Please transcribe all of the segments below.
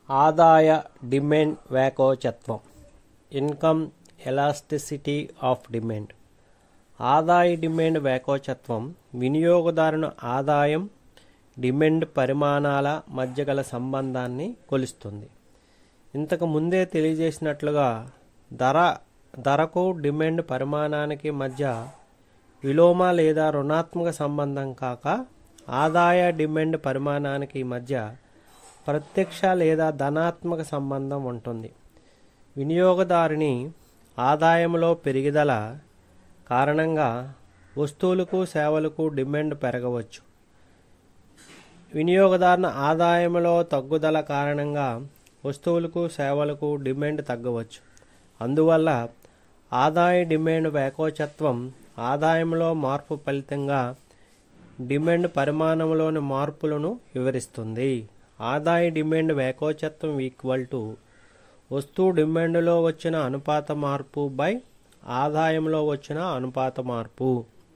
ఆదాయ డిమాండ్ వ్యాకోచత్వం income elasticity of demand ఆదాయ డిమాండ్ వ్యాకోచత్వం వినియోగదారుని ఆదాయం డిమాండ్ పరిమాణాల మధ్య గల సంబంధాన్ని కొలుస్తుంది ఇంతకు ముందే తెలియజేసినట్లుగా ధర ధరకు డిమాండ్ పరిమాణానికి మధ్య విలోమ లేదా రుణాత్మక సంబంధం కాక ఆదాయ డిమాండ్ పరిమాణానికి మధ్య ప్రత్యక్ష లేదా ధనాత్మక సంబంధం ఉంటుంది వినియోగదారుని ఆదాయంలో పెరుగుదల కారణంగా వస్తువులకు సేవలకు డిమాండ్ పెరగవచ్చు వినియోగదారుని ఆదాయంలో తగ్గుదల కారణంగా వస్తువులకు సేవలకు డిమాండ్ తగ్గవచ్చు అందువల్ల ఆదాయ డిమాండ్ వ్యాకోచత్వం ఆదాయంలో మార్పు ఫలితంగా డిమాండ్ పరిమాణంలోని మార్పులను వివరిస్తుంది ఆదాయ డిమాండ్ వ్యాకోచత్వం ఈక్వల్ టు వస్తువు డిమాండ్లో వచ్చిన అనుపాత మార్పు బై ఆదాయంలో వచ్చిన అనుపాత మార్పు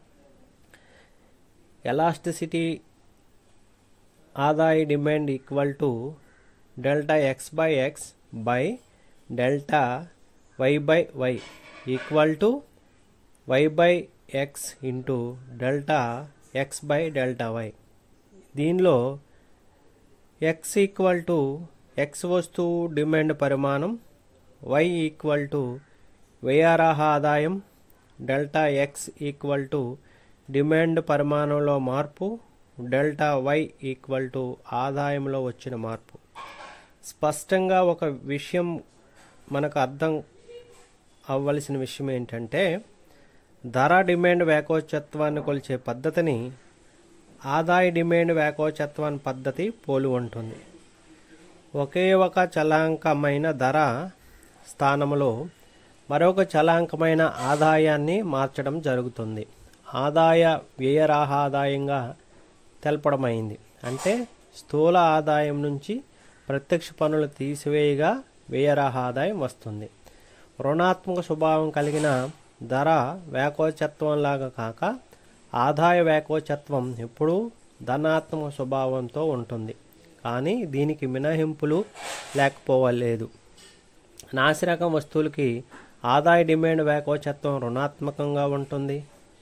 ఎలాస్టిసిటీ ఆదాయ demand equal to delta X by X by delta Y by Y equal to Y by X into delta X by delta Y దీనిలో ఎక్స్ ఈక్వల్ టు ఎక్స్ వస్తువు డిమాండ్ పరిమాణం వై ఈక్వల్ టు వ్యయారాహ ఆదాయం delta X equal to demand పరిమాణంలో మార్పు delta Y equal to ఆదాయంలో వచ్చిన మార్పు స్పష్టంగా ఒక విషయం మనకు అర్థం అవ్వలసిన విషయం ఏంటంటే ధర డిమాండ్ వ్యాకోచత్వాన్ని కొలిచే పద్ధతిని ఆదాయ డిమాండ్ వ్యాకోచత్వాన్ని పద్ధతి పోలి ఉంటుంది ఒకే ఒక చలాంకమైన ధర స్థానంలో మరొక చలాంకమైన ఆదాయాన్ని మార్చడం జరుగుతుంది ఆదాయ వ్యయరాహ ఆదాయంగా తెలపడమైంది అంటే స్థూల ఆదాయం నుంచి ప్రత్యక్ష పనులు తీసివేయగా వ్యయరాహ ఆదాయం వస్తుంది రుణాత్మక స్వభావం కలిగిన ధర వ్యాకోచత్వంలాగా కాక ఆదాయ వ్యాకోచత్వం ఎప్పుడూ ధనాత్మక స్వభావంతో ఉంటుంది కానీ దీనికి మినహింపులు లేకపోవలేదు నాసిరకం వస్తువులకి ఆదాయ డిమాండ్ వ్యాకోచత్వం రుణాత్మకంగా ఉంటుంది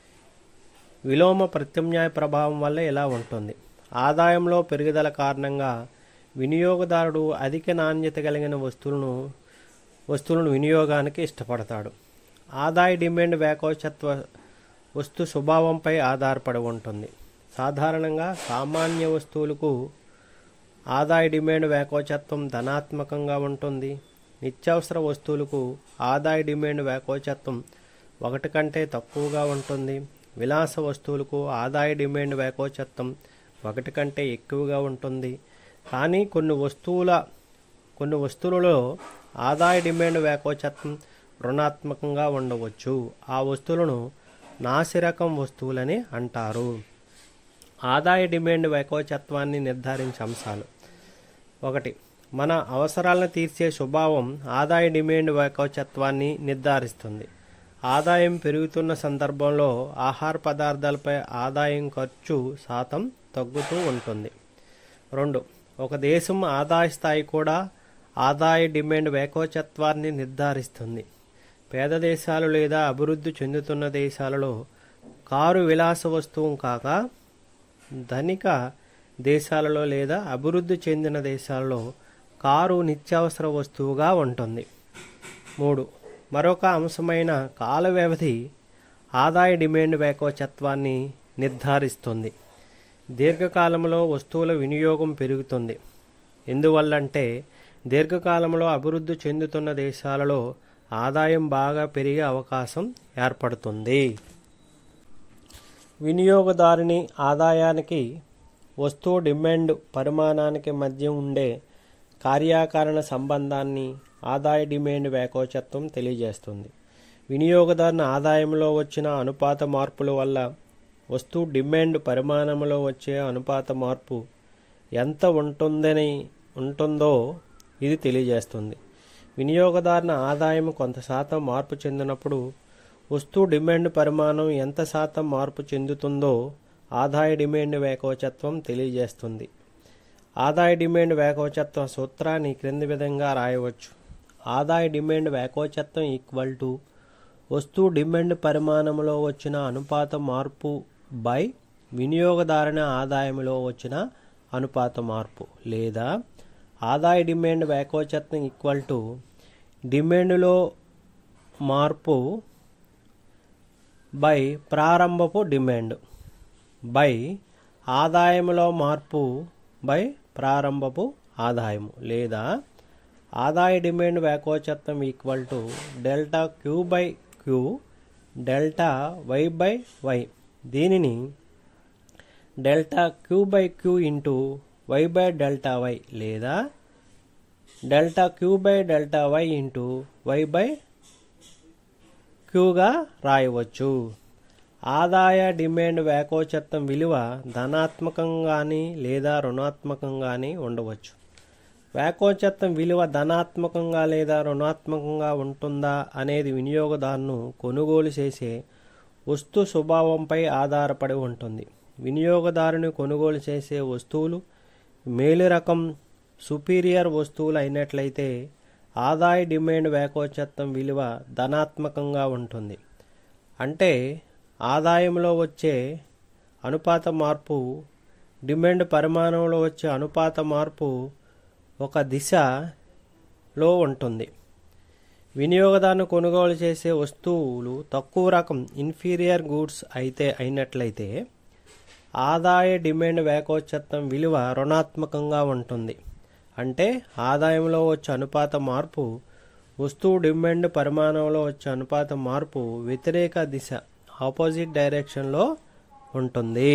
విలోమ ప్రత్యామ్నాయ ప్రభావం వల్ల ఇలా ఉంటుంది ఆదాయంలో పెరుగుదల కారణంగా వినియోగదారుడు అధిక నాణ్యత కలిగిన వస్తువులను వస్తువులను వినియోగానికి ఇష్టపడతాడు ఆదాయ డిమాండ్ వ్యాకోచత్వ వస్తు స్వభావంపై ఆధారపడి ఉంటుంది సాధారణంగా సామాన్య వస్తువులకు ఆదాయ డిమాండ్ వ్యాకోచత్వం ధనాత్మకంగా ఉంటుంది నిత్యావసర వస్తువులకు ఆదాయ డిమాండ్ వ్యాకోచత్వం ఒకటి కంటే తక్కువగా ఉంటుంది విలాస వస్తువులకు ఆదాయ డిమాండ్ వ్యాకోచత్వం ఒకటి కంటే ఎక్కువగా ఉంటుంది కానీ కొన్ని వస్తువుల కొన్ని వస్తువులలో ఆదాయ డిమాండ్ వ్యాకోచత్వం రుణాత్మకంగా ఉండవచ్చు ఆ వస్తువులను నాసిరకం వస్తువులని అంటారు ఆదాయ డిమాండ్ వ్యాకోచత్వాన్ని నిర్ధారించే అంశాలు ఒకటి మన అవసరాలను తీర్చే స్వభావం ఆదాయ డిమాండ్ వ్యాకోచత్వాన్ని నిర్ధారిస్తుంది ఆదాయం పెరుగుతున్న సందర్భంలో ఆహార పదార్థాలపై ఆదాయం ఖర్చు శాతం తగ్గుతూ ఉంటుంది రెండు ఒక దేశం ఆదాయ స్థాయి కూడా ఆదాయ డిమాండ్ వేకోచత్వాన్ని నిర్ధారిస్తుంది పేద దేశాలు లేదా అభివృద్ధి చెందుతున్న దేశాలలో కారు విలాస వస్తువు కాక ధనిక దేశాలలో లేదా అభివృద్ధి చెందిన దేశాలలో కారు నిత్యావసర వస్తువుగా ఉంటుంది మూడు మరొక అంశమైన కాల వ్యవధి ఆదాయ డిమాండ్ వేకోచత్వాన్ని నిర్ధారిస్తుంది దీర్ఘకాలంలో వస్తువుల వినియోగం పెరుగుతుంది ఎందువల్లంటే దీర్ఘకాలంలో అభివృద్ధి చెందుతున్న దేశాలలో ఆదాయం బాగా పెరిగే అవకాశం ఏర్పడుతుంది వినియోగదారుని ఆదాయానికి వస్తువు డిమాండ్ పరిమాణానికి మధ్య ఉండే కార్యాకారణ సంబంధాన్ని ఆదాయ డిమాండ్ వ్యాకోచత్వం తెలియజేస్తుంది వినియోగదారుని ఆదాయంలో వచ్చిన అనుపాత మార్పుల వల్ల వస్తువు డిమాండ్ పరిమాణంలో వచ్చే అనుపాత మార్పు ఎంత ఉంటుందని ఉంటుందో ఇది తెలియజేస్తుంది వినియోగదారుని ఆదాయం కొంత శాతం మార్పు చెందినప్పుడు వస్తువు డిమాండ్ పరిమాణం ఎంత శాతం మార్పు చెందుతుందో ఆదాయ డిమాండ్ వేకోచత్వం తెలియజేస్తుంది ఆదాయ డిమాండ్ వేకోచత్వం సూత్రాన్ని క్రింది విధంగా రాయవచ్చు ఆదాయ డిమాండ్ వేకోచత్వం ఈక్వల్ టు వస్తువు డిమాండ్ పరిమాణంలో వచ్చిన అనుపాత మార్పు బై వినియోగదారుని ఆదాయంలో వచ్చిన అనుపాత మార్పు లేదా ఆదాయ డిమాండ్ వేకోచత్వం ఈక్వల్ టు డిమాండ్లో మార్పు బై ప్రారంభపు డిమాండ్ బై ఆదాయంలో మార్పు బై ప్రారంభపు ఆదాయము లేదా ఆదాయ డిమాండ్ వేకోచత్వం equal to delta Q by Q delta Y by Y దీనిని delta Q by Q into Y by delta Y లేదా delta Q by delta Y into Y by క్యూగా రాయవచ్చు ఆదాయ డిమాండ్ వేకోచత్వం విలువ ధనాత్మకంగాని లేదా రుణాత్మకంగాని ఉండవచ్చు వేకోచత్వం విలువ ధనాత్మకంగా లేదా రుణాత్మకంగా ఉంటుందా అనేది వినియోగదారును కొనుగోలు చేసే వస్తు స్వభావంపై ఆధారపడి ఉంటుంది వినియోగదారుని కొనుగోలు చేసే వస్తువులు మేలు రకం సుపీరియర్ వస్తువులు అయినట్లయితే ఆదాయ డిమాండ్ వేకోచత్వం విలువ ధనాత్మకంగా ఉంటుంది అంటే ఆదాయంలో వచ్చే అనుపాత మార్పు డిమాండ్ పరిమాణంలో వచ్చే అనుపాత మార్పు ఒక దిశలో ఉంటుంది వినియోగదారుని కొనుగోలు చేసే వస్తువులు తక్కువ రకం ఇన్ఫీరియర్ గూడ్స్ అయితే అయినట్లయితే ఆదాయ డిమాండ్ వేకోచత్వం విలువ రుణాత్మకంగా ఉంటుంది అంటే ఆదాయంలో వచ్చే అనుపాత మార్పు వస్తువు డిమాండ్ పరిమాణంలో వచ్చే అనుపాత మార్పు వ్యతిరేక దిశ ఆపోజిట్ డైరెక్షన్లో ఉంటుంది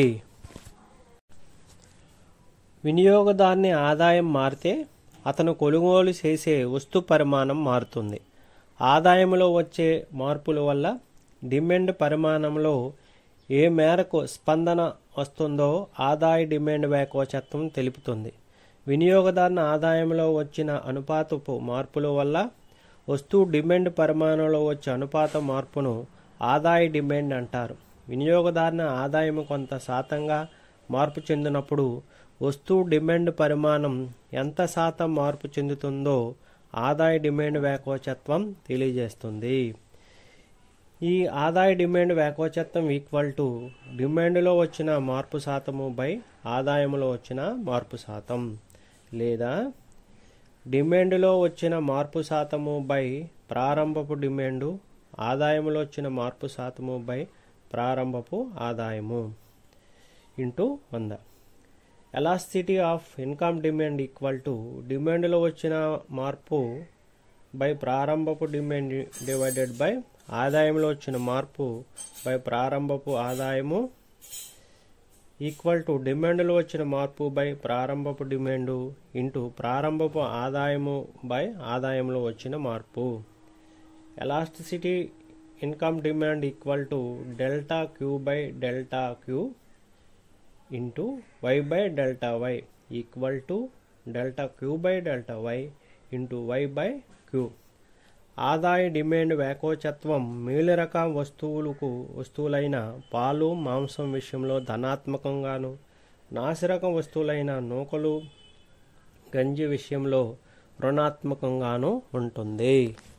వినియోగదారుని ఆదాయం మారితే అతను కొనుగోలు చేసే వస్తు పరిమాణం మారుతుంది ఆదాయంలో వచ్చే మార్పుల వల్ల డిమాండ్ పరిమాణంలో ఏ మేరకు స్పందన వస్తుందో ఆదాయ డిమాండ్ వేకోచత్వం తెలుపుతుంది వినియోగదారుని ఆదాయంలో వచ్చిన అనుపాతపు మార్పుల వల్ల వస్తువు డిమాండ్ పరిమాణంలో వచ్చే అనుపాత మార్పును ఆదాయ డిమాండ్ అంటారు వినియోగదారుని ఆదాయం కొంత శాతంగా మార్పు చెందినప్పుడు వస్తువు డిమాండ్ పరిమాణం ఎంత శాతం మార్పు చెందుతుందో ఆదాయ డిమాండ్ వేకోచత్వం తెలియజేస్తుంది ఈ ఆదాయ డిమాండ్ వేకోచత్వం ఈక్వల్ టు డిమాండ్లో వచ్చిన మార్పు శాతము బై ఆదాయంలో వచ్చిన మార్పు శాతం లేదా డిమాండ్లో వచ్చిన మార్పు శాతము బై ప్రారంభపు డిమాండు ఆదాయంలో వచ్చిన మార్పు శాతము బై ప్రారంభపు ఆదాయము ఇంటూ వంద elasticity of income demand equal to డిమాండ్లో వచ్చిన మార్పు బై ప్రారంభపు డిమాండ్ డివైడెడ్ బై ఆదాయంలో వచ్చిన మార్పు బై ప్రారంభపు ఆదాయము ఈక్వల్ టు డిమాండ్లో వచ్చిన మార్పు బై ప్రారంభపు డిమాండు ఇంటూ ప్రారంభపు ఆదాయము బై ఆదాయంలో వచ్చిన మార్పు elasticity income demand equal to delta Q by delta Q into Y by delta Y equal to delta Q by delta Y into Y by Q ఆదాయ డిమాండ్ వేకోచత్వం మేలు రకం వస్తువులకు వస్తువులైన పాలు మాంసం విషయంలో ధనాత్మకంగాను నాసిరకం వస్తువులైన నూకలు గంజి విషయంలో రుణాత్మకంగాను ఉంటుంది